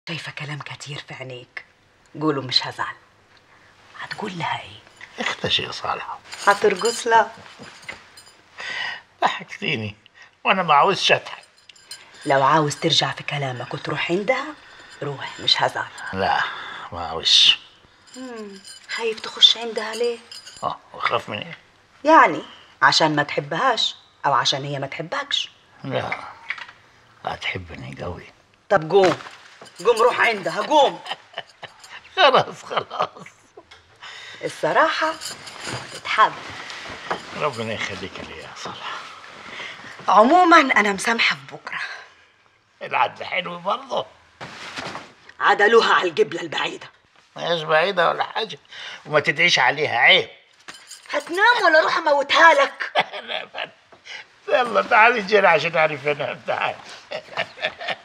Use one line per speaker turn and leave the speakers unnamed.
شايفة كلام كتير في عينيك قولوا مش هزعل هتقول لها ايه
اختشي يا صالحة
هترقص لها
ضحكتيني وانا ما عاوزش اضحك
لو عاوز ترجع في كلامك وتروح عندها روح مش هزعل
لا ما عاوزش
خايف تخش عندها ليه
اه واخاف من ايه
يعني عشان ما تحبهاش او عشان هي ما تحبكش
لا هتحبني قوي
طب قوم قوم روح عندها قوم
خلاص خلاص
الصراحة تتحب
ربنا يخليك لي يا صالحة
عموما انا مسامحة في بكرة
العد حلو برضه
عدلوها على القبلة البعيدة
ما هيش بعيدة ولا حاجة وما تدعيش عليها عيب
هتنام ولا اروح اموتها لك
لا بل. يلا تعالي جري عشان اعرف انام تعالي